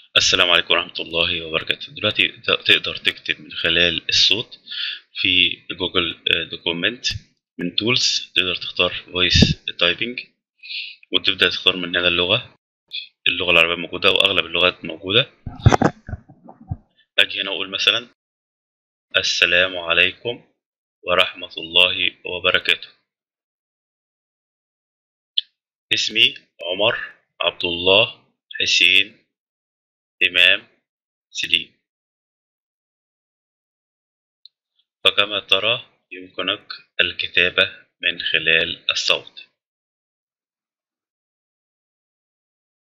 السلام عليكم ورحمة الله وبركاته دلوقتي ت- تقدر تكتب من خلال الصوت في جوجل دوكومنت من تولز تقدر تختار فويس تايبنج وتبدأ تختار من هنا اللغة اللغة العربية موجودة وأغلب اللغات موجودة أجي هنا أقول مثلا السلام عليكم ورحمة الله وبركاته اسمي عمر عبد الله حسين إمام سليم فكما ترى يمكنك الكتابة من خلال الصوت